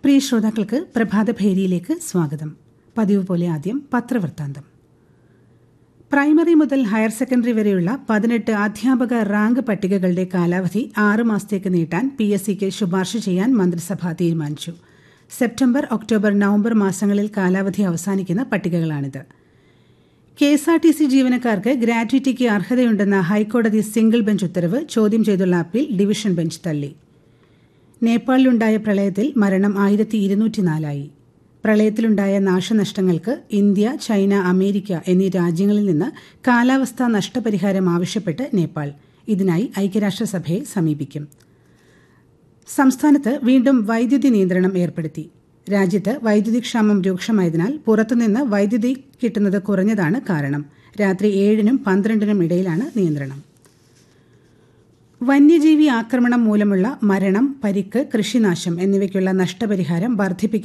പ്രിയ ശ്രോതാക്കൾക്ക് പ്രഭാതഭേരിയിലേക്ക് സ്വാഗതം പതിവ് പോലെ ആദ്യം പത്രവൃത്താന്തം പ്രൈമറി മുതൽ ഹയർ സെക്കൻഡറി വരെയുള്ള പതിനെട്ട് അധ്യാപക റാങ്ക് പട്ടികകളുടെ കാലാവധി ആറ് മാസത്തേക്ക് നീട്ടാൻ പി എസ് സിക്ക് ശുപാർശ ചെയ്യാൻ മന്ത്രിസഭ തീരുമാനിച്ചു സെപ്റ്റംബർ ഒക്ടോബർ നവംബർ മാസങ്ങളിൽ കാലാവധി അവസാനിക്കുന്ന പട്ടികകളാണിത് K S R T C ജീവനക്കാർക്ക് ഗ്രാറ്റുവിറ്റിക്ക് അർഹതയുണ്ടെന്ന ഹൈക്കോടതി സിംഗിൾ ബെഞ്ച് ഉത്തരവ് ചോദ്യം ചെയ്തുള്ള അപ്പീൽ ഡിവിഷൻ ബെഞ്ച് തള്ളി നേപ്പാളിലുണ്ടായ പ്രളയത്തിൽ മരണം ആയിരത്തി ഇരുന്നൂറ്റിനാലായി പ്രളയത്തിലുണ്ടായ നാശനഷ്ടങ്ങൾക്ക് ഇന്ത്യ ചൈന അമേരിക്ക എന്നീ രാജ്യങ്ങളിൽ നിന്ന് കാലാവസ്ഥാ നഷ്ടപരിഹാരം ആവശ്യപ്പെട്ട് നേപ്പാൾ ഇതിനായി ഐക്യരാഷ്ട്രസഭയെ സമീപിക്കും സംസ്ഥാനത്ത് വീണ്ടും വൈദ്യുതി നിയന്ത്രണം ഏർപ്പെടുത്തി രാജ്യത്ത് വൈദ്യുതി ക്ഷാമം രൂക്ഷമായതിനാൽ പുറത്തുനിന്ന് വൈദ്യുതി കിട്ടുന്നത് കുറഞ്ഞതാണ് കാരണം രാത്രി ഏഴിനും പന്ത്രണ്ടിനും ഇടയിലാണ് നിയന്ത്രണം വന്യജീവി ആക്രമണം മൂലമുള്ള മരണം പരിക്ക് കൃഷിനാശം എന്നിവയ്ക്കുള്ള നഷ്ടപരിഹാരം വർദ്ധിപ്പിക്കും